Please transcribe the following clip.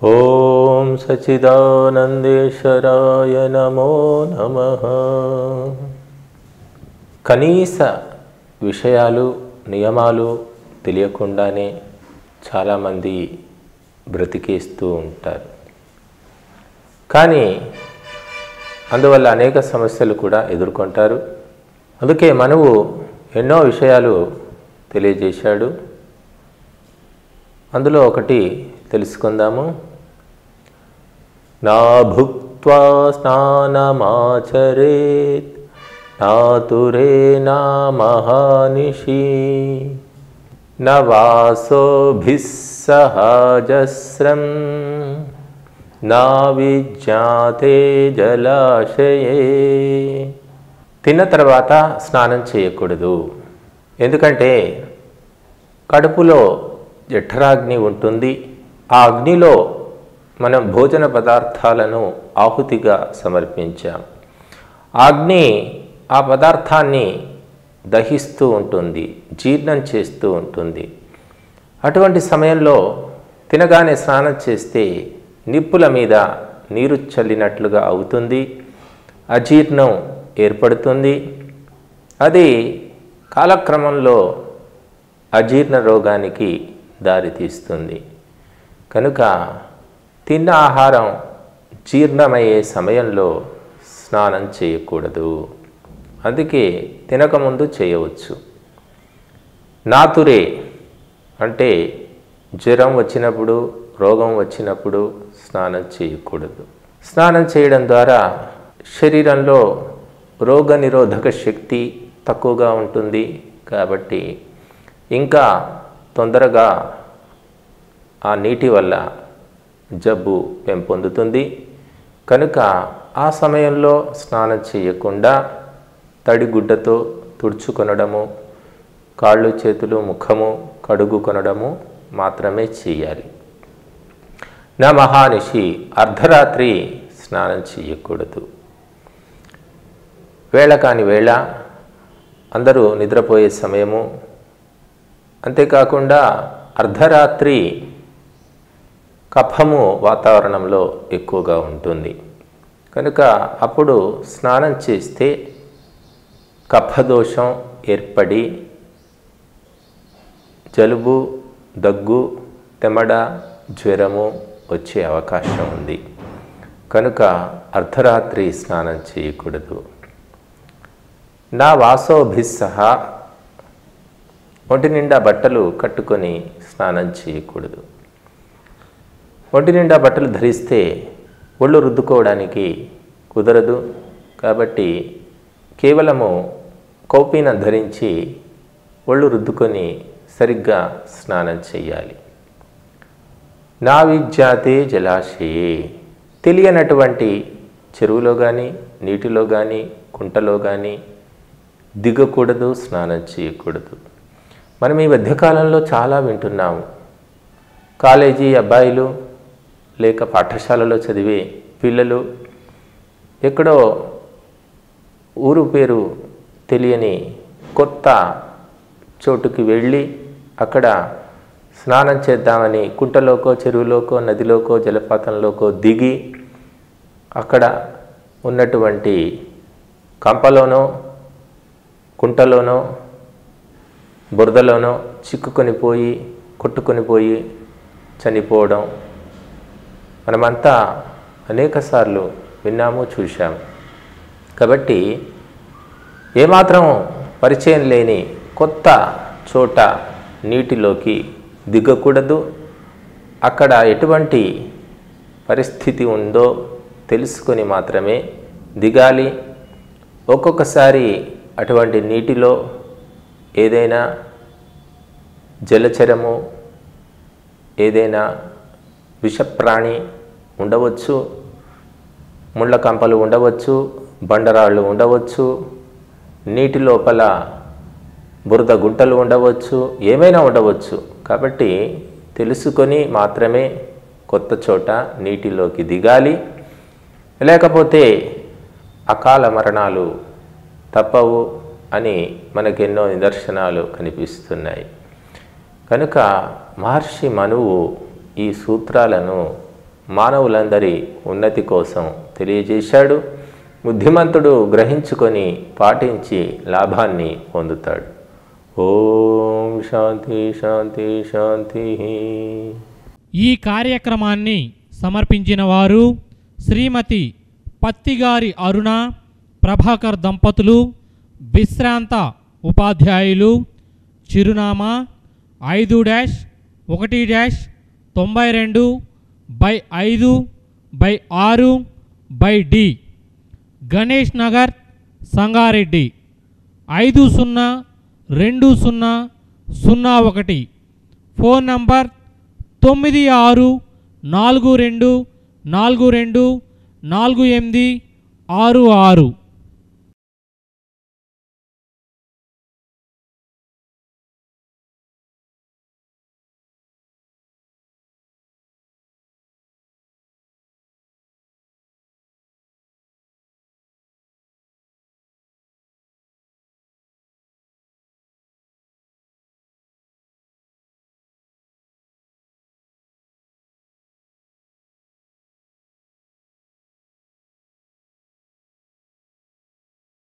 ఓం సచిదానందేశ్వరాయ నమో నమ కనీస విషయాలు నియమాలు తెలియకుండానే చాలామంది బ్రతికేస్తూ ఉంటారు కానీ అందువల్ల అనేక సమస్యలు కూడా ఎదుర్కొంటారు అందుకే మనువు ఎన్నో విషయాలు తెలియజేశాడు అందులో ఒకటి తెలుసుకుందాము నా భుక్త్వా స్నానమాచరేత్ నాతురే నా మహానిషి న వాసోభిస్సహజస్రం నా విజ్ఞాతే జలాశయే తిన్న తర్వాత స్నానం చేయకూడదు ఎందుకంటే కడుపులో జఠరాగ్ని ఉంటుంది ఆ అగ్నిలో మనం భోజన పదార్థాలను ఆహుతిగా సమర్పించాం ఆ అగ్ని ఆ పదార్థాన్ని దహిస్తూ ఉంటుంది జీర్ణం చేస్తూ ఉంటుంది అటువంటి సమయంలో తినగానే స్నానం చేస్తే నిప్పుల మీద నీరు చల్లినట్లుగా అవుతుంది అజీర్ణం ఏర్పడుతుంది అది కాలక్రమంలో అజీర్ణ రోగానికి దారితీస్తుంది కనుక తిన్న ఆహారం జీర్ణమయ్యే సమయంలో స్నానం చేయకూడదు అందుకే తినకముందు చేయవచ్చు నాతురే అంటే జ్వరం వచ్చినప్పుడు రోగం వచ్చినప్పుడు స్నానం చేయకూడదు స్నానం చేయడం ద్వారా శరీరంలో రోగ నిరోధక శక్తి తక్కువగా ఉంటుంది కాబట్టి ఇంకా తొందరగా ఆ నీటి వల్ల జబ్బు పెంపొందుతుంది కనుక ఆ సమయంలో స్నానం చేయకుండా తడిగుడ్డతో తుడుచుకొనడము కాళ్ళు చేతులు ముఖము కడుగుకొనడము మాత్రమే చేయాలి నా మహానిషి అర్ధరాత్రి స్నానం చేయకూడదు వేళ కాని వేళ అందరూ నిద్రపోయే సమయము అంతేకాకుండా అర్ధరాత్రి కఫము వాతావరణంలో ఎక్కువగా ఉంటుంది కనుక అప్పుడు స్నానం చేస్తే కఫదోషం ఏర్పడి జలుబు దగ్గు తెమడ జ్వరము వచ్చే అవకాశం ఉంది కనుక అర్ధరాత్రి స్నానం చేయకూడదు నా వాసోభిస్సహ ఒంటి నిండా బట్టలు కట్టుకొని స్నానం చేయకూడదు ఒంటి నిండా బట్టలు ధరిస్తే ఒళ్ళు రుద్దుకోవడానికి కుదరదు కాబట్టి కేవలము కౌపీన ధరించి ఒళ్ళు రుద్దుకొని సరిగ్గా స్నానం చేయాలి నా విద్యాతే జలాశయే తెలియనటువంటి చెరువులో కానీ నీటిలో కానీ కుంటలో కానీ దిగకూడదు స్నానం చేయకూడదు మనం ఈ మధ్యకాలంలో చాలా వింటున్నాము కాలేజీ అబ్బాయిలు లేక పాఠశాలలో చదివే పిల్లలు ఎక్కడో ఊరు పేరు తెలియని కొత్త చోటుకి వెళ్ళి అక్కడ స్నానం చేద్దామని కుంటలోకో చెరువులోకో నదిలోకో జలపాతంలోకో దిగి అక్కడ ఉన్నటువంటి కంపలోనో కుంటలోనో బురదలోనో చిక్కుకొని పోయి కొట్టుకొని పోయి చనిపోవడం మనమంతా అనేకసార్లు విన్నాము చూశాము కాబట్టి ఏమాత్రం పరిచయం లేని కొత్త చోట నీటిలోకి దిగకూడదు అక్కడ ఎటువంటి పరిస్థితి ఉందో తెలుసుకొని మాత్రమే దిగాలి ఒక్కొక్కసారి అటువంటి నీటిలో ఏదైనా జలచరము ఏదైనా విషప్రాణి ఉండవచ్చు ముళ్ళ కంపలు ఉండవచ్చు బండరాళ్ళు ఉండవచ్చు నీటి లోపల బురద గుంటలు ఉండవచ్చు ఏమైనా ఉండవచ్చు కాబట్టి తెలుసుకొని మాత్రమే కొత్త చోట నీటిలోకి దిగాలి లేకపోతే అకాల మరణాలు తప్పవు అని మనకెన్నో నిదర్శనాలు కనిపిస్తున్నాయి కనుక మహర్షి మనువు ఈ సూత్రాలను మానవులందరి ఉన్నతి కోసం తెలియజేశాడు బుద్ధిమంతుడు గ్రహించుకొని పాటించి లాభాన్ని పొందుతాడు ఓం శాంతి శాంతి శాంతి ఈ కార్యక్రమాన్ని సమర్పించిన వారు శ్రీమతి పత్తిగారి అరుణ ప్రభాకర్ దంపతులు విశ్రాంత ఉపాధ్యాయులు చిరునామా ఐదు డాష్ ఒకటి డాష్ తొంభై రెండు బై ఐదు బై ఆరు బై డి గణేష్ నగర్ సంగారెడ్డి ఐదు సున్నా రెండు సున్నా సున్నా ఒకటి ఫోన్ నంబర్ తొమ్మిది ఆరు నాలుగు రెండు నాలుగు రెండు నాలుగు ఎనిమిది ఆరు ఆరు